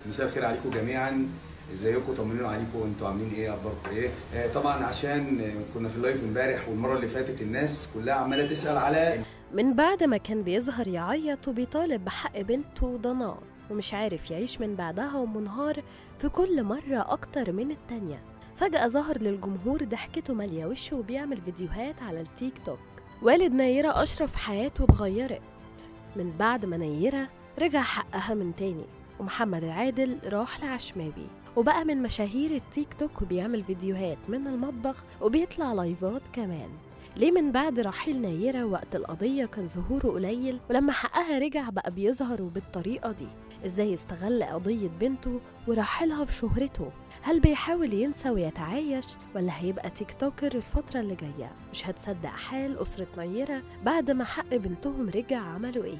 مساء الخير عليكم جميعا ازيكم طمنوا عليكم انتوا عاملين ايه اخباركم ايه آه طبعا عشان آه، كنا في اللايف امبارح والمره اللي فاتت الناس كلها عماله تسال على من بعد ما كان بيظهر يعيط وبيطالب بحق بنته ضناء ومش عارف يعيش من بعدها ومنهار في كل مرة أكتر من التانية فجأة ظهر للجمهور ضحكته مالية وشه وبيعمل فيديوهات على التيك توك والد نيرة أشرف حياته اتغيرت من بعد ما نيرة رجع حقها من تاني ومحمد عادل راح لعشماوي وبقى من مشاهير التيك توك وبيعمل فيديوهات من المطبخ وبيطلع لايفات كمان ليه من بعد رحيل نيرة وقت القضية كان ظهوره قليل ولما حقها رجع بقى بيظهر وبالطريقة دي ازاي استغل قضية بنته ورحلها في شهرته هل بيحاول ينسى ويتعايش ولا هيبقى تيك توكر الفترة اللي جاية مش هتصدق حال أسرة نيرة بعد ما حق بنتهم رجع عملوا ايه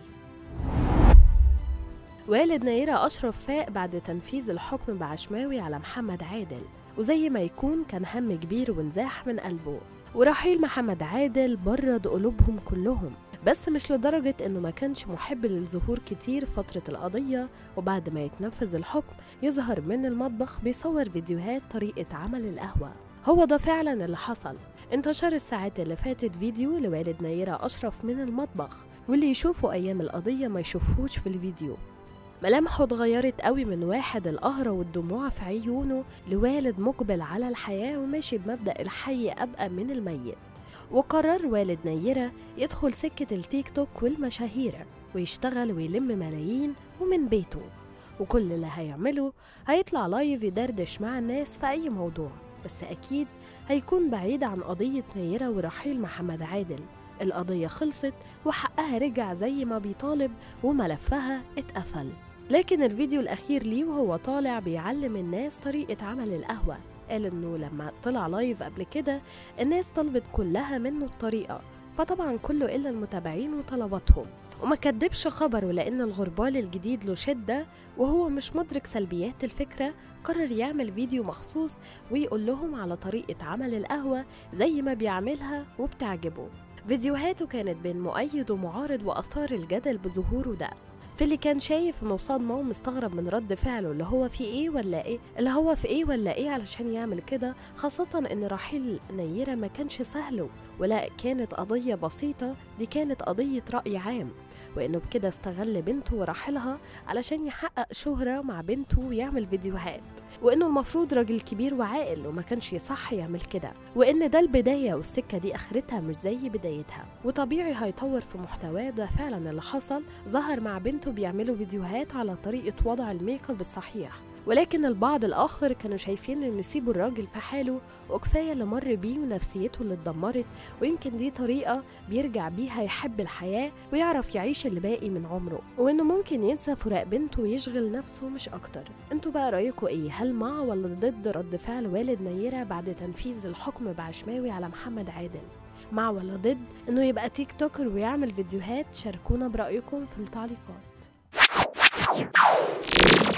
والد نيرة أشرف فاق بعد تنفيذ الحكم بعشماوي على محمد عادل وزي ما يكون كان هم كبير ونزاح من قلبه ورحيل محمد عادل برد قلوبهم كلهم بس مش لدرجة إنه ما كانش محب للظهور كتير فترة القضية وبعد ما يتنفذ الحكم يظهر من المطبخ بيصور فيديوهات طريقة عمل القهوة هو ده فعلا اللي حصل انتشر الساعات اللي فاتت فيديو لوالد نيرة أشرف من المطبخ واللي يشوفه أيام القضية ما يشوفهوش في الفيديو ملامحه اتغيرت قوي من واحد القهرة والدموع في عيونه لوالد مقبل على الحياة وماشي بمبدأ الحي أبقى من الميت وقرر والد نيرة يدخل سكة التيك توك والمشاهير ويشتغل ويلم ملايين ومن بيته وكل اللي هيعمله هيطلع لايف يدردش مع الناس في أي موضوع بس أكيد هيكون بعيد عن قضية نيرة ورحيل محمد عادل القضية خلصت وحقها رجع زي ما بيطالب وملفها اتقفل لكن الفيديو الأخير ليه وهو طالع بيعلم الناس طريقة عمل القهوة قال إنه لما طلع لايف قبل كده الناس طلبت كلها منه الطريقة فطبعا كله إلا المتابعين وطلباتهم وما كدبش خبره لأن الغربال الجديد له شدة وهو مش مدرك سلبيات الفكرة قرر يعمل فيديو مخصوص ويقول لهم على طريقة عمل القهوة زي ما بيعملها وبتعجبه فيديوهاته كانت بين مؤيد ومعارض وأثار الجدل بظهوره ده في اللي كان شايف انه صدمه ومستغرب من رد فعله اللي هو في ايه ولا ايه اللي هو في ايه ولا ايه علشان يعمل كده خاصة ان رحيل نيرة ما كانش سهل ولا كانت قضية بسيطة دي كانت قضية رأي عام وانه بكده استغل بنته ورحلها علشان يحقق شهرة مع بنته ويعمل فيديوهات وانه المفروض راجل كبير وعاقل وما كانش يصح يعمل كده وان ده البداية والسكة دي اخرتها مش زي بدايتها وطبيعي هيطور في محتواه ده فعلا اللي حصل ظهر مع بنته بيعملوا فيديوهات على طريقة وضع الميك اب الصحيح ولكن البعض الآخر كانوا شايفين إن نسيبوا الراجل في حاله وكفاية اللي مر بيه ونفسيته اللي اتدمرت ويمكن دي طريقة بيرجع بيها يحب الحياة ويعرف يعيش اللي باقي من عمره وإنه ممكن ينسى فراق بنته ويشغل نفسه مش أكتر انتوا بقى رأيكم إيه هل مع ولا ضد رد فعل والد نيرة بعد تنفيذ الحكم بعشماوي على محمد عادل مع ولا ضد إنه يبقى تيك توكر ويعمل فيديوهات شاركونا برأيكم في التعليقات